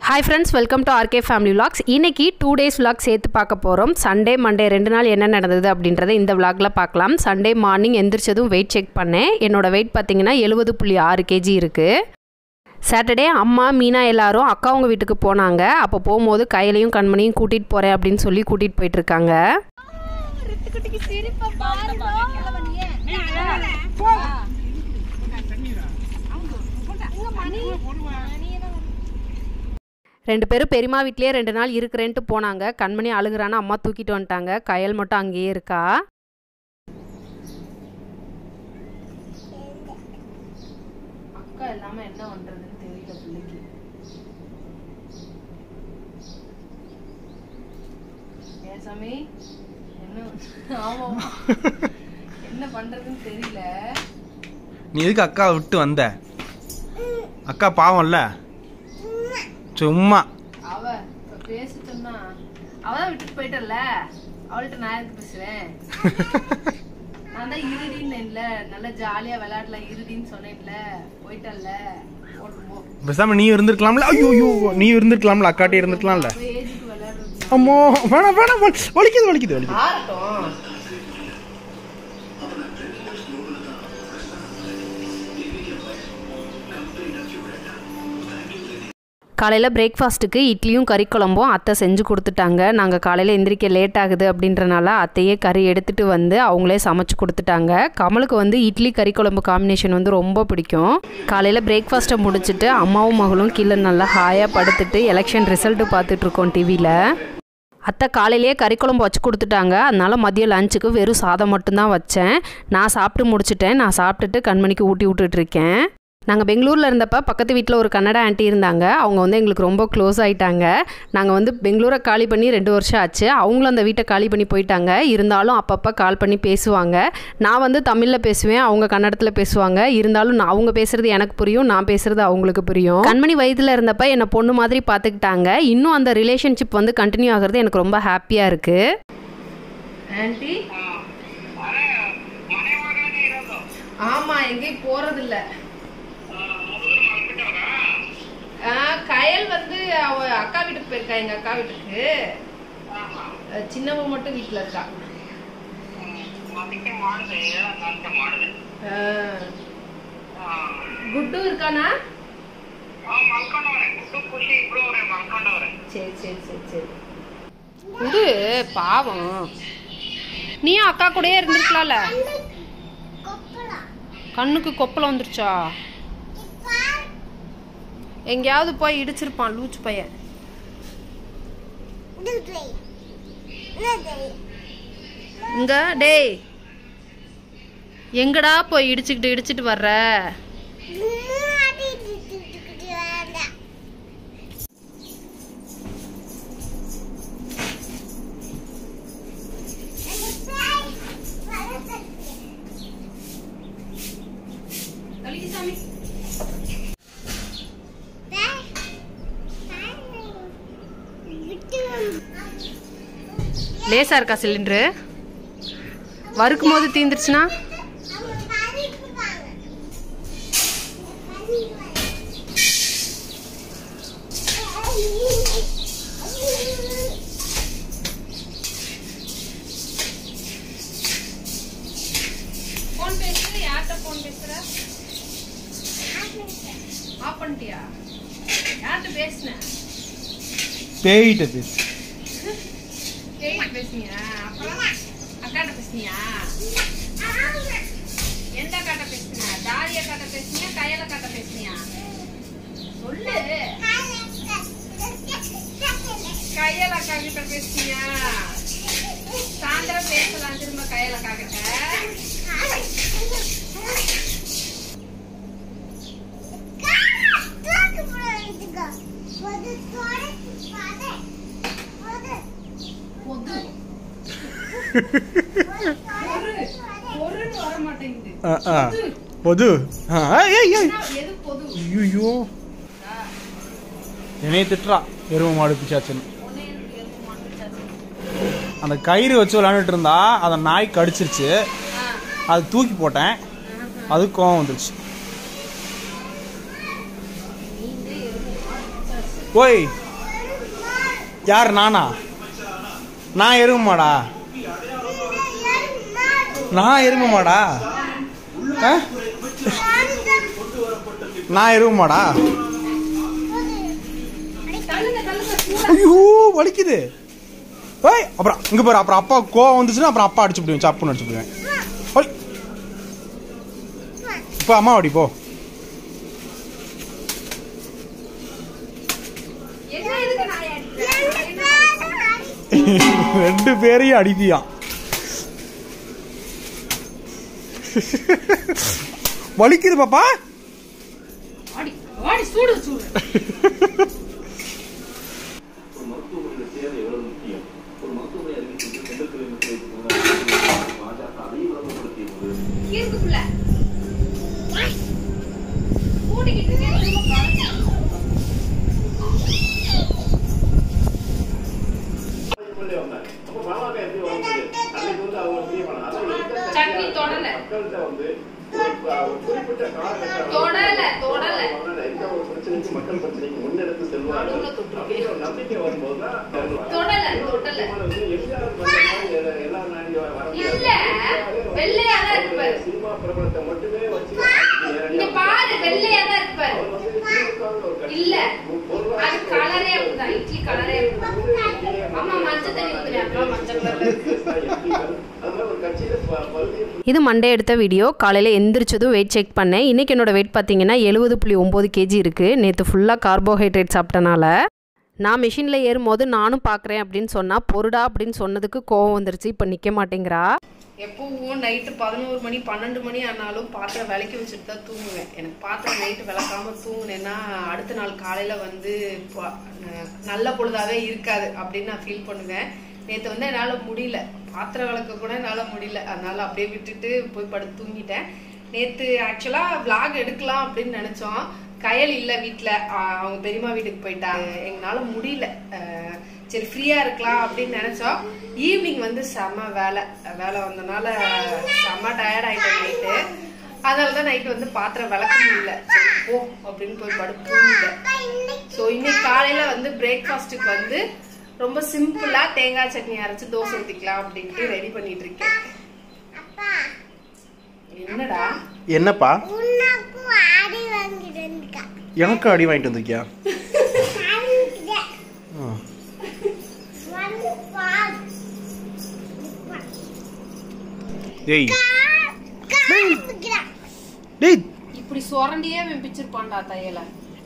Hi friends welcome to RK family vlogs இன்னைக்கு two days vlog சேர்த்து பார்க்க போகிறோம் சண்டே மண்டே ரெண்டு நாள் என்ன நடந்தது அப்படின்றத இந்த vlogல பார்க்கலாம் சண்டே மார்னிங் எந்திரிச்சதும் வெயிட் செக் பண்ணேன் என்னோட வெயிட் பார்த்தீங்கன்னா எழுபது புள்ளி ஆறு கேஜி இருக்குது சாட்டர்டே அம்மா மீனா எல்லாரும் அக்காவங்க வீட்டுக்கு போனாங்க அப்போ போகும்போது கையிலையும் கண்மணியும் கூட்டிகிட்டு போகிறேன் அப்படின்னு சொல்லி கூட்டிகிட்டு போயிட்டுருக்காங்க ரெண்டு பேரும் பெரியம்மா வீட்லேயே ரெண்டு நாள் இருக்கிறேன்ட்டு போனாங்க கண்மணி அழுகுறான்னு அம்மா தூக்கிட்டு வந்துட்டாங்க கயல் மட்டும் அங்கேயே இருக்கா அக்கா இல்லாம என்ன பண்றதுன்னு தெரியல பிள்ளைக்கு ஏன் சாமி என்ன ஆமா என்ன பண்றதுன்னு தெரியல நீ எதுக்கு அக்காவை விட்டு வந்த அக்கா பாவம்ல சும்மா அவ இப்ப பேச சொன்னா அவதான் விட்டுட்டு போயிட்டல்ல அவள்கிட்ட நான் எதுக்கு பேசுவேன் நான் தான் இருடின்னு இல்ல நல்லா ஜாலியா விளையாடலாம் இருடின்னு சொன்னேன்ல போயிட்டல்ல போட்டு போ பேசாம நீ இருந்திருக்கலாம்ல ஐயோ ஐயோ நீ இருந்திருக்கலாம்ல அக்காட்டே இருந்திருக்கலாம்ல ஏஜுக்கு விளையாடுறது அம்மோ வேணாம் வேணாம் வலி- வலிக்குது வலிக்குது வலிக்குது ஆகட்டும் காலையில் பிரேக்ஃபாஸ்ட்டுக்கு இட்லியும் கறி குழம்பும் அத்தை செஞ்சு கொடுத்துட்டாங்க நாங்கள் காலையில் எந்திரிக்க லேட் ஆகுது அப்படின்றனால அத்தையே கறி எடுத்துகிட்டு வந்து அவங்களே சமைச்சு கொடுத்துட்டாங்க கமலுக்கு வந்து இட்லி கறி குழம்பு காம்பினேஷன் வந்து ரொம்ப பிடிக்கும் காலையில் பிரேக்ஃபாஸ்ட்டை முடிச்சுட்டு அம்மாவும் மகளும் கீழே நல்லா ஹாயாக படுத்துட்டு எலெக்ஷன் ரிசல்ட்டு பார்த்துட்ருக்கோம் டிவியில் அத்தை காலையிலேயே கறி குழம்பு வச்சு கொடுத்துட்டாங்க அதனால மதியம் லஞ்சுக்கு வெறும் சாதம் மட்டும்தான் வச்சேன் நான் சாப்பிட்டு முடிச்சிட்டேன் நான் சாப்பிட்டுட்டு கண்மணிக்கு ஊட்டி விட்டுட்ருக்கேன் நாங்கள் பெங்களூரில் இருந்தப்ப பக்கத்து வீட்டில் ஒரு கன்னடா ஆண்டி இருந்தாங்க அவங்க வந்து எங்களுக்கு ரொம்ப க்ளோஸ் ஆயிட்டாங்க நாங்கள் வந்து பெங்களூரை காலி பண்ணி ரெண்டு வருஷம் ஆச்சு அவங்களும் அந்த வீட்டை காலி பண்ணி போயிட்டாங்க இருந்தாலும் அப்பப்போ கால் பண்ணி பேசுவாங்க நான் வந்து தமிழில் பேசுவேன் அவங்க கன்னடத்தில் பேசுவாங்க இருந்தாலும் நான் அவங்க பேசுறது எனக்கு புரியும் நான் பேசுறது அவங்களுக்கு புரியும் கண்மணி வயதில் இருந்தப்ப என்னை பொண்ணு மாதிரி பார்த்துக்கிட்டாங்க இன்னும் அந்த ரிலேஷன்ஷிப் வந்து கண்டினியூ ஆகுறது எனக்கு ரொம்ப ஹாப்பியாக இருக்குது ஆண்டி ஆமாம் எங்கேயும் போகிறதில்ல கயல் வந்து அவ அக்கா வீட்டுக்கு போயிருக்கா எங்க அக்கா வீட்டுக்கு அஹ் சின்னவ மட்டும் வீட்டுல இருக்கா அஹ் குட்டு இருக்கானா சரி சரி சரி சரி குடு பாவம் நீயும் அக்கா கூடயே இருந்திருக்கலாம்ல கண்ணுக்கு கொப்பளம் வந்துருச்சா எங்கேயாவது போய் இடிச்சிருப்பான் லூச்சு பையன் இங்க டேய் எங்கடா போய் இடிச்சுக்கிட்டு இடிச்சிட்டு வர்ற லேசா இருக்கா சிலிண்டரு வறுக்கும் போது தீந்துருச்சுன்னா ஃபோன் பேசுற யார்கிட்ட ஃபோன் பேசுற ஆஃப் பண்ணிட்டியா யார்கிட்ட பேசுன பேயிட்ட பேசு கேட்டு பேசுனியா அப்புறம் அக்காட்ட பேசுனியா எந்த அக்காட்ட பேசுன தாரி அக்காட்ட பேசுனியா கையில அக்காட்ட பேசுனியா சொல்லு கையல் அக்கா கிட்ட பேசுனியா சாயந்தரம் பேசலாம் திரும்ப கையல் அக்கா கிட்ட பொது பொருள் வர மாட்டேங்குது ஆ, ஆ. பொது ஆ, ஏய், ஏய். எது பொது ஐயோ என்னைய திட்டுறா எருமை மாடு பிச்சாச்சுன்னு அந்த கயிறு வச்சு விளையாண்டுட்டு இருந்தா அதை நாய் கடிச்சிருச்சு அது தூக்கி போட்டேன் அது கோவம் வந்துருச்சு நீ ஓய் யார் நானா நான் எருமை மாடா நான் எருமை மாடா ஆ? நான் எருமை மாடா ஐயோ வலிக்குது ஏய் அப்புறம் இங்க பாரு அப்புறம் அப்பா கோவம் வந்துச்சுன்னா அப்புறம் அப்பா அடிச்சு விடுவேன் சப்புன்னு அடிச்சு விடுவேன் ஓய் இப்போ அம்மா அடி போ ரெண்டு பேரையும் அடிப்பியான் வலிக்குது பாப்பா சட்னி தொடல தொடல தொடல தொடல தொடல இல்ல வெள்ளையா தான் இருப்பாரு இங்க பாரு வெள்ளையா தான் இருப்பாரு இல்ல அது கலரே அப்படிதான் இட்லி கலரே அப்படிதான் ஆமா மஞ்சள் தண்ணி ஊத்துறேன் அப்புறம் மஞ்சள் கலர்ல இருக்கு இது மண்டே எடுத்த வீடியோ காலையில் எந்திரிச்சதும் வெயிட் செக் பண்ணேன் இன்றைக்கி என்னோட வெயிட் பார்த்தீங்கன்னா எழுபது புள்ளி ஒம்பது கேஜி இருக்குது நேற்று ஃபுல்லாக கார்போஹைட்ரேட் சாப்பிட்டனால நான் மிஷினில் ஏறும்போது நானும் பார்க்குறேன் அப்படின்னு சொன்னால் பொருடா அப்படின்னு சொன்னதுக்கு கோவம் வந்துருச்சு இப்போ நிற்க மாட்டேங்கிறா எப்பவும் நைட்டு பதினோரு மணி பன்னெண்டு மணி ஆனாலும் பாத்திரம் விளக்கி வச்சுட்டு தான் தூங்குவேன் எனக்கு பாத்திரம் நைட்டு விளக்காம தூங்குனேன்னா அடுத்த நாள் காலையில் வந்து ப- ந- நல்ல பொழுதாவே இருக்காது அப்படின்னு நான் ஃபீல் பண்ணுவேன் நேற்று வந்து என்னால் முடியல பாத்திரம் விளக்க கூட என்னால் முடியல அதனால அப்படியே விட்டுட்டு போய் படுத்து தூங்கிட்டேன் நேற்று ஆக்சுவலாக vlog எடுக்கலாம் அப்படின்னு நினச்சோம் கயல் இல்லை வீட்டில் அவங்க பெரியம்மா வீட்டுக்கு போயிட்டாங்க எங்களால் முடியல அஹ் சரி ஃப்ரீயாக இருக்கலாம் அப்படின்னு நினச்சோம் ஈவினிங் வந்து செம வேலை வேலை வந்தனால செம டயர்ட் ஆகிட்டேன் நைட்டு அதனால தான் நைட்டு வந்து பாத்திரம் விளக்க முடியல சரி போ அப்படின்னு போய் படுத்து தூங்கிட்டேன் ஸோ இன்னைக்கு காலையில் வந்து பிரேக்ஃபாஸ்ட்டுக்கு வந்து ரொம்ப சிம்பிளாக தேங்காய் சட்னி அரைச்சு தோசை ஊற்றிக்கலாம் அப்படின்ட்டு ரெடி பண்ணிட்டு இருக்கேன் என்னடா என்னப்பா உனக்கும் ஆடி வாங்கிட்டு எனக்கு அடி வாங்கிட்டு வந்திருக்கியா ஆ. வந்து பார் ஏய் காமிக்கிறான் டேய் இப்படி சுரண்டியே அவன் பிச்சிருப்பான்டா தையலை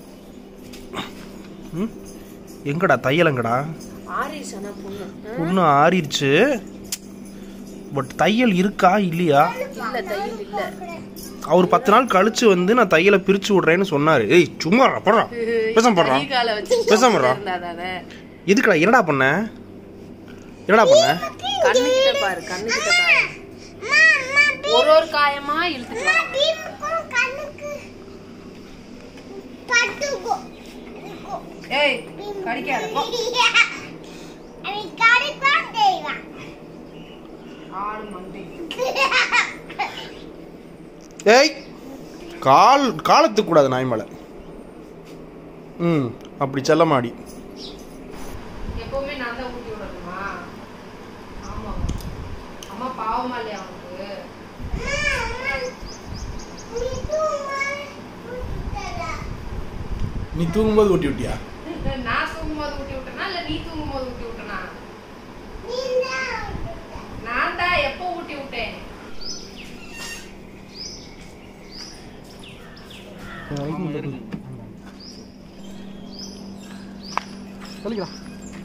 ம்? எங்கடா தையல் எங்கடா ஆரிஷானா பொண்ணு ஒன்று ஆறிடுச்சு பட் தையல் இருக்கா இல்லையா இல்ல தையல் இல்ல அவர் பத்து நாள் கழிச்சு வந்து நான் தையலை பிரிச்சு விடுறேன்னு சொன்னாரு ஏய் சும்மா படுறா பேசாம படுறா கை காலை வச்சு பேசாம இருடா. இருந்தாதானே எதுக்குடா என்னடா பண்ண என்னடா பண்ண கண்ணு கிட்ட பாரு கண்ணு கிட்ட காயம் ஒரு ஒரு காயமா இழுத்துக்கலாம் பீமுக்கும் கண்ணுக்கு பட்டுக்கும் ஏய் கடிக்காத போ. அவன் கடிப்பான் செய்வான் ஆடு மண்டை ஏய் கால் காலத்துக்கு கூடாது நாய் மேலே ம் அப்படி செல்ல மாடி எப்பவுமே நான் தான் ஊட்டி விடணுமா ஆமா அம்மா பாவமா இல்லையா அவனுக்கு நீ தூங்கும்போது ஊட்டி விட்டியா நான் தூங்கும்போது ஊட்டி விட்டனா இல்ல நீ தூங்கும்போது ஊட்டி விட்டனா நான் தான் எப்போ ஊட்டி விட்டேன் சொல்லிக்கலாம்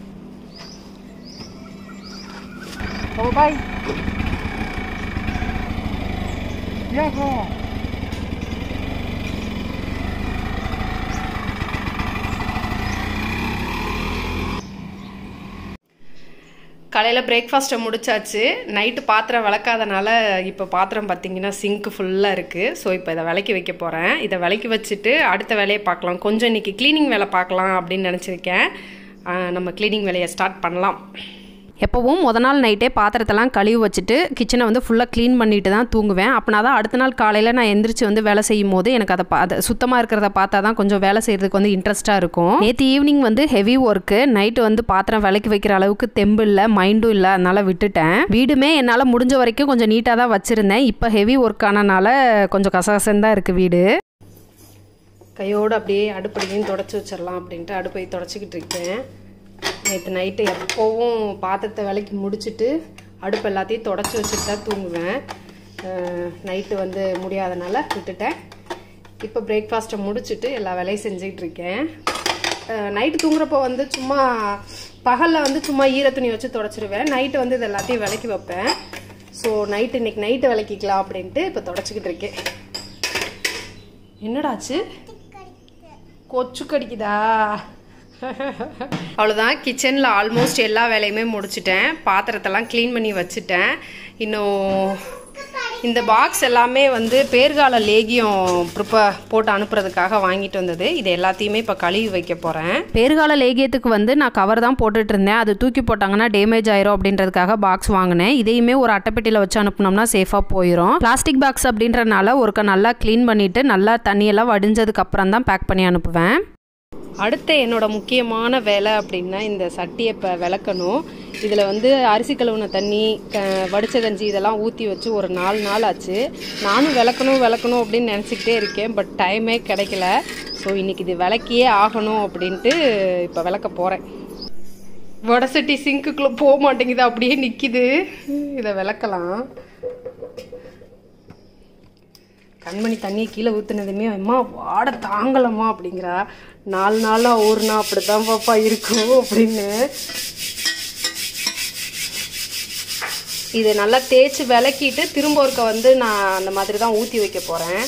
பாய் ஏன் காலையில் பிரேக்ஃபாஸ்ட்டை முடிச்சாச்சு நைட்டு பாத்திரம் விளக்காதனால இப்போ பாத்திரம் பார்த்தீங்கன்னா சிங்க் ஃபுல்லாக இருக்குது ஸோ இப்போ இதை விளக்கி வைக்க போகிறேன் இதை விளக்கி வச்சுட்டு அடுத்த வேலையை பார்க்கலாம் கொஞ்சம் இன்னைக்கு க்ளீனிங் வேலை பார்க்கலாம் அப்படின்னு நினச்சிருக்கேன் ஆஹ் நம்ம க்ளீனிங் வேலையை ஸ்டார்ட் பண்ணலாம் எப்போவும் முத நாள் நைட்டே பாத்திரத்தெல்லாம் கழுவி வச்சுட்டு கிச்சனை வந்து ஃபுல்லாக க்ளீன் பண்ணிட்டு தான் தூங்குவேன் அப்படின்னா தான் அடுத்த நாள் காலையில் நான் எந்திரிச்சு வந்து வேலை செய்யும் போது எனக்கு அதை பா- அதை சுத்தமாக இருக்கிறத பார்த்தா தான் கொஞ்சம் வேலை செய்கிறதுக்கு வந்து இன்ட்ரெஸ்ட்டாக இருக்கும் நேற்று ஈவினிங் வந்து ஹெவி ஒர்க்கு நைட்டு வந்து பாத்திரம் விலைக்கு வைக்கிற அளவுக்கு தெம்பு இல்லை மைண்டும் இல்லை அதனால விட்டுட்டேன் வீடுமே என்னால் முடிஞ்ச வரைக்கும் கொஞ்சம் நீட்டாக தான் வச்சுருந்தேன் இப்போ ஹெவி ஒர்க் ஆனனால கொஞ்சம் கசகசன்னு தான் இருக்குது வீடு கையோடு அப்படியே அடுப்படியும் தொடச்சி வச்சிடலாம் அப்படின்ட்டு அடுப்பை தொடச்சிக்கிட்டு இருக்கேன் நேற்று நைட்டு எப்போவும் பாத்திரத்தை விலைக்கு முடிச்சுட்டு அடுப்பு எல்லாத்தையும் தொடச்சி வச்சுட்டு தான் தூங்குவேன் நைட்டு வந்து முடியாதனால விட்டுட்டேன் இப்போ பிரேக்ஃபாஸ்ட்டை முடிச்சுட்டு எல்லா வேலையும் செஞ்சுக்கிட்டு இருக்கேன் நைட்டு தூங்குறப்போ வந்து சும்மா பகலில் வந்து சும்மா ஈர துணி வச்சு தொடச்சிருவேன் நைட்டு வந்து இது எல்லாத்தையும் விலைக்கு வைப்பேன் ஸோ நைட்டு இன்னைக்கு நைட்டு விளக்கிக்கலாம் அப்படின்ட்டு இப்போ தொடச்சிக்கிட்டு இருக்கேன் என்னடாச்சு கொச்சு கடிக்குதா அவ்வளோதான் கிச்சனில் ஆல்மோஸ்ட் எல்லா வேலையுமே முடிச்சிட்டேன் பாத்திரத்தெல்லாம் க்ளீன் பண்ணி வச்சுட்டேன் இன்னும் இந்த பாக்ஸ் எல்லாமே வந்து பேர்கால லேகியம் ப்ரிப்பேர் போட்டு அனுப்புறதுக்காக வாங்கிட்டு வந்தது இது எல்லாத்தையுமே இப்போ கழுவி வைக்க போகிறேன் பேர்கால லேகியத்துக்கு வந்து நான் கவர் தான் போட்டுட்டு இருந்தேன் அது தூக்கி போட்டாங்கன்னா டேமேஜ் ஆயிரும் அப்படின்றதுக்காக பாக்ஸ் வாங்கினேன் இதையுமே ஒரு அட்டைப்பெட்டியில் வச்சு அனுப்புனோம்னா சேஃபாக போயிடும் பிளாஸ்டிக் பாக்ஸ் அப்படின்றனால ஒருக்க நல்லா க்ளீன் பண்ணிவிட்டு நல்லா தண்ணியெல்லாம் வடிஞ்சதுக்கு அப்புறம் தான் பேக் பண்ணி அனுப்புவேன் அடுத்த என்னோட முக்கியமான வேலை அப்படின்னா இந்த சட்டியை இப்போ விளக்கணும் இதில் வந்து அரிசி கழுவுன தண்ணி க வடிச்ச கஞ்சி இதெல்லாம் ஊற்றி வச்சு ஒரு நாலு நாள் ஆச்சு நானும் விளக்கணும் விளக்கணும் அப்படின்னு நினச்சிக்கிட்டே இருக்கேன் பட் டைமே கிடைக்கல ஸோ இன்னைக்கு இது விளக்கியே ஆகணும் அப்படின்ட்டு இப்போ விளக்க போகிறேன் வடை சட்டி சிங்க்குள்ளே போக மாட்டேங்குது அப்படியே நிற்கிது இதை விளக்கலாம் கண்மணி தண்ணியை கீழே ஊற்றுனதுமே அம்மா வாட தாங்கலம்மா அப்படிங்கிறா நாலு நாளாக ஒரு நாள் அப்படி தான் பாப்பா இருக்கும் அப்படின்னு இதை நல்லா தேய்ச்சி விளக்கிட்டு திரும்ப ஒருக்க வந்து நான் அந்த மாதிரி தான் ஊற்றி வைக்க போகிறேன்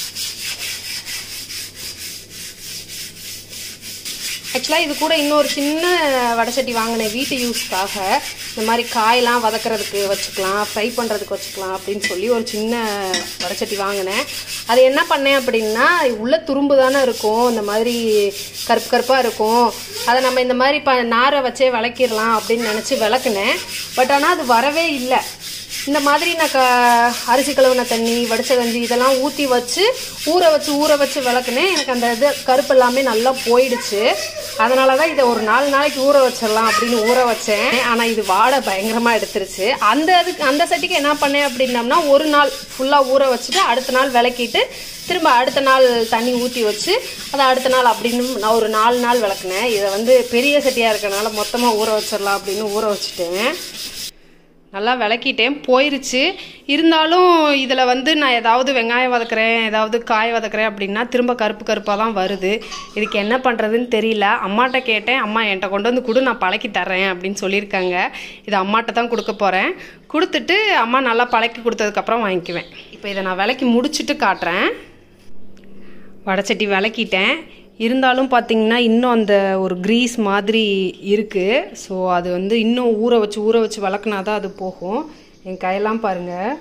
ஆக்சுவலாக இது கூட இன்னொரு சின்ன வடைச்சட்டி வாங்கினேன் வீட்டு யூஸ்க்காக இந்த மாதிரி காயெல்லாம் வதக்கிறதுக்கு வச்சுக்கலாம் ஃப்ரை பண்ணுறதுக்கு வச்சுக்கலாம் அப்படின்னு சொல்லி ஒரு சின்ன வடைச்சட்டி வாங்கினேன் அது என்ன பண்ணேன் அப்படின்னா உள்ள துரும்பு தானே இருக்கும் இந்த மாதிரி கருப்பு கருப்பாக இருக்கும் அதை நம்ம இந்த மாதிரி ப நாரை வச்சே விளக்கிடலாம் அப்படின்னு நினச்சி விளக்குனேன் பட் ஆனால் அது வரவே இல்லை இந்த மாதிரி நான் க அரிசி கழுவுன தண்ணி வடிச்ச கஞ்சி இதெல்லாம் ஊற்றி வச்சு ஊற வச்சு ஊற வச்சு விளக்குனேன் எனக்கு அந்த இது கருப்பு எல்லாமே நல்லா போயிடுச்சு அதனால தான் இதை ஒரு நாலு நாளைக்கு ஊற வச்சிடலாம் அப்படின்னு ஊற வச்சேன் ஆனால் இது வாடை பயங்கரமாக எடுத்துருச்சு அந்த இதுக்கு அந்த சட்டிக்கு என்ன பண்ணேன் அப்படின்னம்னா ஒரு நாள் ஃபுல்லாக ஊற வச்சுட்டு அடுத்த நாள் விளக்கிட்டு திரும்ப அடுத்த நாள் தண்ணி ஊற்றி வச்சு அதை அடுத்த நாள் அப்படின்னு நான் ஒரு நாலு நாள் விளக்குனேன் இதை வந்து பெரிய சட்டியாக இருக்கனால மொத்தமாக ஊற வச்சிடலாம் அப்படின்னு ஊற வச்சுட்டேன் நல்லா விளக்கிட்டேன் போயிருச்சு இருந்தாலும் இதில் வந்து நான் ஏதாவது வெங்காயம் வதக்குறேன் ஏதாவது காய் வதக்குறேன் அப்படின்னா திரும்ப கருப்பு கருப்பாக தான் வருது இதுக்கு என்ன பண்ணுறதுன்னு தெரியல அம்மாட்ட கேட்டேன் அம்மா என்கிட்ட கொண்டு வந்து கொடு நான் பழக்கி தர்றேன் அப்படின்னு சொல்லியிருக்காங்க இது அம்மாட்ட தான் கொடுக்க போகிறேன் கொடுத்துட்டு அம்மா நல்லா பழக்கி கொடுத்ததுக்கப்புறம் வாங்கிக்குவேன் இப்போ இதை நான் விளக்கி முடிச்சுட்டு காட்டுறேன் வடைச்சட்டி விளக்கிட்டேன் இருந்தாலும் பார்த்தீங்கன்னா இன்னும் அந்த ஒரு க்ரீஸ் மாதிரி இருக்குது ஸோ அது வந்து இன்னும் ஊற வச்சு ஊற வச்சு வளர்க்குனா தான் அது போகும் என் கையெல்லாம் பாருங்கள்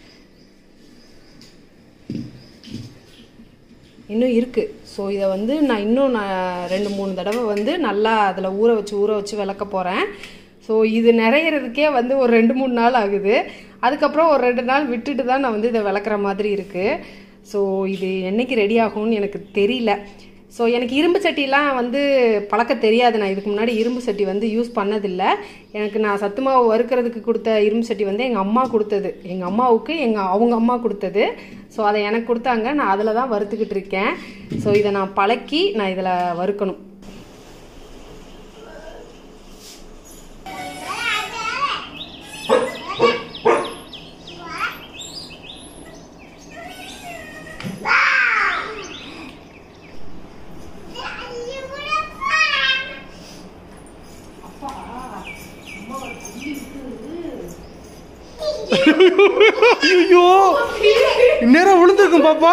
இன்னும் இருக்குது ஸோ இதை வந்து நான் இன்னும் நான் ரெண்டு மூணு தடவை வந்து நல்லா அதில் ஊற வச்சு ஊற வச்சு விளக்க போகிறேன் ஸோ இது நிறையிறதுக்கே வந்து ஒரு ரெண்டு மூணு நாள் ஆகுது அதுக்கப்புறம் ஒரு ரெண்டு நாள் விட்டுட்டு தான் நான் வந்து இதை விளக்குற மாதிரி இருக்குது ஸோ இது என்னைக்கு ரெடி ஆகும்னு எனக்கு தெரியல ஸோ எனக்கு இரும்பு சட்டிலாம் வந்து பழக்க தெரியாது நான் இதுக்கு முன்னாடி இரும்பு சட்டி வந்து யூஸ் பண்ணதில்லை எனக்கு நான் சத்து மாவு வறுக்கிறதுக்கு கொடுத்த இரும்பு சட்டி வந்து எங்கள் அம்மா கொடுத்தது எங்கள் அம்மாவுக்கு எங்கள் அவங்க அம்மா கொடுத்தது ஸோ அதை எனக்கு கொடுத்தாங்க நான் அதில் தான் வறுத்துக்கிட்டு இருக்கேன் ஸோ இதை நான் பழக்கி நான் இதில் வறுக்கணும் ஐயோ இந்நேரம் விழுந்திருக்கும் பாப்பா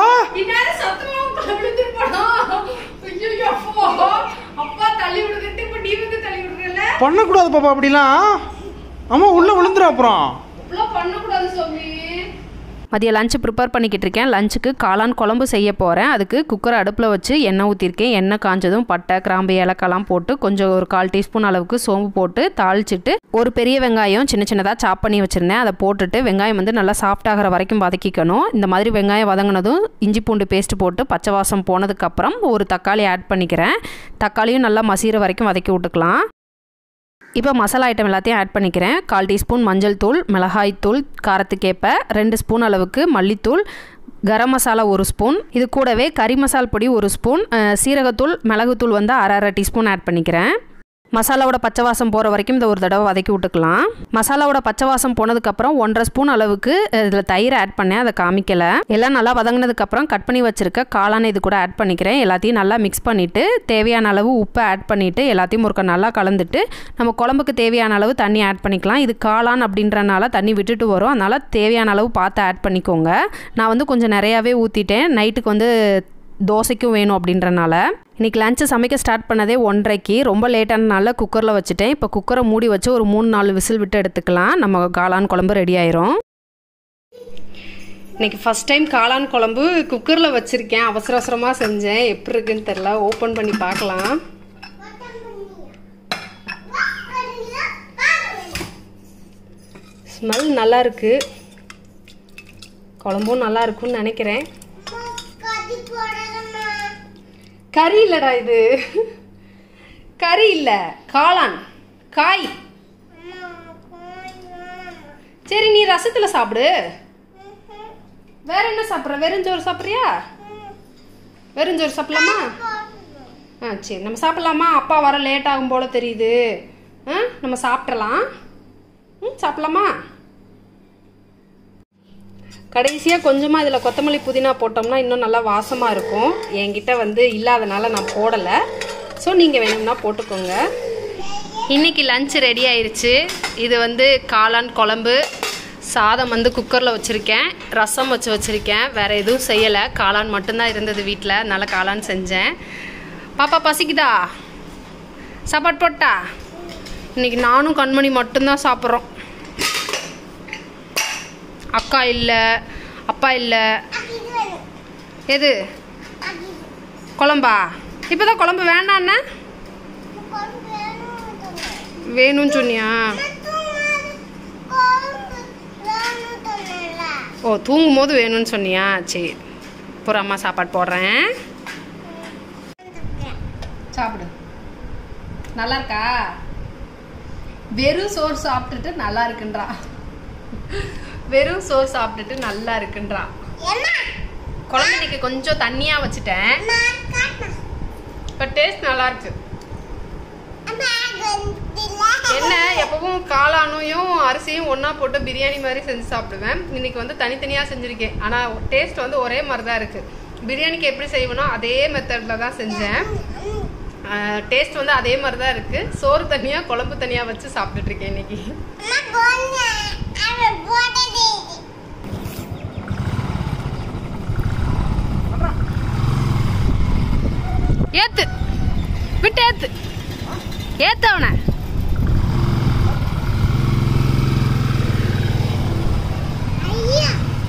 பண்ணக்கூடாது பாப்பா அப்படிலாம் அம்மா உள்ள விழுந்துரும் அப்புறம் மதியம் லஞ்சு ப்ரிப்பேர் பண்ணிக்கிட்டு இருக்கேன் லஞ்சுக்கு காளான் குழம்பு செய்ய போகிறேன் அதுக்கு குக்கரை அடுப்பில் வச்சு எண்ணெய் ஊற்றிருக்கேன் எண்ணெய் காஞ்சதும் பட்டை கிராம்பு ஏலக்காய்லாம் போட்டு கொஞ்சம் ஒரு கால் டீஸ்பூன் அளவுக்கு சோம்பு போட்டு தாளிச்சிட்டு ஒரு பெரிய வெங்காயம் சின்ன சின்னதாக சாப் பண்ணி வச்சுருந்தேன் அதை போட்டுட்டு வெங்காயம் வந்து நல்லா சாஃப்ட் ஆகிற வரைக்கும் வதக்கிக்கணும் இந்த மாதிரி வெங்காயம் வதங்கினதும் இஞ்சி பூண்டு பேஸ்ட் போட்டு பச்சை வாசம் போனதுக்கப்புறம் ஒரு தக்காளி ஆட் பண்ணிக்கிறேன் தக்காளியும் நல்லா மசீர வரைக்கும் வதக்கி விட்டுக்கலாம் இப்போ மசாலா ஐட்டம் எல்லாத்தையும் ஆட் பண்ணிக்கிறேன் கால் டீஸ்பூன் மஞ்சள் தூள் மிளகாய் தூள் காரத்துக்கேற்ப ரெண்டு ஸ்பூன் அளவுக்கு மல்லித்தூள் கரம் மசாலா ஒரு ஸ்பூன் இது கூடவே கறி மசால் பொடி ஒரு ஸ்பூன் அஹ், சீரகத்தூள் மிளகுத்தூள் வந்து அரை அரை டீஸ்பூன் ஆட் பண்ணிக்கிறேன் மசாலாவோட பச்சை வாசம் போகிற வரைக்கும் இந்த ஒரு தடவை வதக்கி விட்டுக்கலாம் மசாலாவோட பச்சை வாசம் போனதுக்கப்புறம் ஒன்றரை ஸ்பூன் அளவுக்கு இதில் தயிர் ஆட் பண்ணேன் அதை காமிக்கல எல்லாம் நல்லா வதங்கினதுக்கப்புறம் கட் பண்ணி வச்சிருக்க காளானை இது கூட ஆட் பண்ணிக்கிறேன் எல்லாத்தையும் நல்லா மிக்ஸ் பண்ணிவிட்டு தேவையான அளவு உப்பை ஆட் பண்ணிவிட்டு எல்லாத்தையும் ஒருக்க நல்லா கலந்துட்டு நம்ம குழம்புக்கு தேவையான அளவு தண்ணி ஆட் பண்ணிக்கலாம் இது காளான் அப்படின்றனால தண்ணி விட்டுட்டு வரும் அதனால் தேவையான அளவு பார்த்து ஆட் பண்ணிக்கோங்க நான் வந்து கொஞ்சம் நிறையாவே ஊற்றிட்டேன் நைட்டுக்கு வந்து தோசைக்கும் வேணும் அப்படின்றனால இன்றைக்கி லஞ்சு சமைக்க ஸ்டார்ட் பண்ணதே ஒன்றரைக்கு ரொம்ப லேட்டானனால குக்கரில் வச்சுட்டேன் இப்போ குக்கரை மூடி வச்சு ஒரு மூணு நாலு விசில் விட்டு எடுத்துக்கலாம் நம்ம காளான் குழம்பு ரெடி ஆயிரும் இன்னைக்கு ஃபஸ்ட் டைம் காளான் குழம்பு குக்கரில் வச்சுருக்கேன் அவசர அவசரமாக செஞ்சேன் எப்படி இருக்குன்னு தெரில ஓப்பன் பண்ணி பார்க்கலாம் ஸ்மெல் நல்லா இருக்கு குழம்பும் நல்லா இருக்கும்னு நினைக்கிறேன் கதி போடணுமா கறி இல்லடா இது கறி இல்ல காளான் காய் சரி நீ ரசத்துல சாப்பிடு வேற என்ன சாப்பிட்ற வெறுஞ்சோறு சாப்பிட்றியா வெறுஞ்சோறு சாப்பிடலாமா ஆ சரி நம்ம சாப்பிடலாமா அப்பா வர லேட் ஆகும் போல தெரியுது ஆ நம்ம சாப்பிட்றலாம் ம் சாப்பிடலாமா கடைசியாக கொஞ்சமாக இதில் கொத்தமல்லி புதினா போட்டோம்னா இன்னும் நல்லா வாசமாக இருக்கும் என்கிட்ட வந்து இல்லாதனால நான் போடலை ஸோ நீங்கள் வேணும்னா போட்டுக்கோங்க இன்னைக்கு லஞ்ச் ரெடி ஆயிருச்சு இது வந்து காளான் குழம்பு சாதம் வந்து குக்கரில் வச்சுருக்கேன் ரசம் வச்சு வச்சுருக்கேன் வேறு எதுவும் செய்யலை காளான் மட்டும்தான் இருந்தது வீட்டில் அதனால் காளான் செஞ்சேன் பாப்பா பசிக்குதா சாப்பாடு போட்டா இன்னைக்கு நானும் கண்மணி மட்டும்தான் சாப்பிட்றோம் அக்கா இல்லை அப்பா இல்லை இது வேணும் எது அது குழம்பா இப்போதான் குழம்பு வேண்டாண்ணே குழம்பு வேணும் சொன்னேன் வேணும்னு சொன்னியா குழம்பு வேணும் சொன்னேன்ல ஓ தூங்கும் போது வேணும்னு சொன்னியா சரி அப்புறம் அம்மா சாப்பாடு போடுறேன் சாப்பிடு நல்லா இருக்கா வெறும் சோறு சாப்பிட்டுட்டு நல்லா இருக்குன்றா வெறும் சோறு சாப்பிட்டுட்டு நல்லா இருக்குன்றா என்ன குழம்பு இன்னைக்கு கொஞ்சம் தண்ணியா வச்சுட்டேன் நான் காட்டுறேன் இப்போ டேஸ்ட் நல்லா இருக்கு அம்மா கண்டில என்ன எப்பவும் காளானையும் அரிசியும் ஒன்றா போட்டு பிரியாணி மாதிரி செஞ்சு சாப்பிடுவேன் இன்னைக்கு வந்து தனித்தனியாக செஞ்சுருக்கேன் ஆனால் டேஸ்ட் வந்து ஒரே மாதிரி தான் இருக்குது பிரியாணிக்கு எப்படி செய்வேனோ அதே மெத்தடில் தான் செஞ்சேன் டேஸ்ட் வந்து அதே மாதிரி தான் இருக்குது சோறு தனியாக குழம்பு தனியாக வச்சு சாப்பிட்டுட்டு இருக்கேன் இன்னைக்கு அம்மா போங்க அவ போடதே ஏத்து விட்டு ஏத்து ஏத்து அவனை ஐயா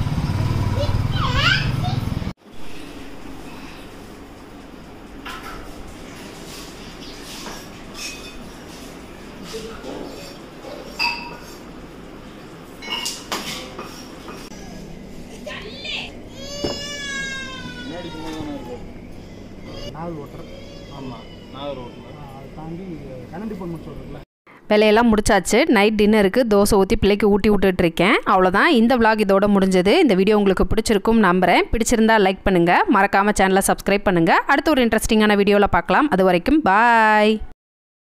நாகல் ஓட்டர் ஆமாம் நாகல் ஓட்டர் அதை தாண்டி கரண்ட் டிபார்ட்மெண்ட் சொல்கிறதுல வேலையெல்லாம் முடிச்சாச்சு நைட் டின்னருக்கு தோசை ஊற்றி பிள்ளைக்கு ஊட்டி விட்டுட்டு இருக்கேன் அவ்வளோதான் இந்த vlog இதோட முடிஞ்சது இந்த வீடியோ உங்களுக்கு பிடிச்சிருக்கும் நம்புறேன் பிடிச்சிருந்தா லைக் பண்ணுங்கள் மறக்காமல் சேனலை சப்ஸ்கிரைப் பண்ணுங்கள் அடுத்த ஒரு இன்ட்ரெஸ்டிங்கான வீடியோவில் பார்க்கலாம் அது வரைக்கும் பாய்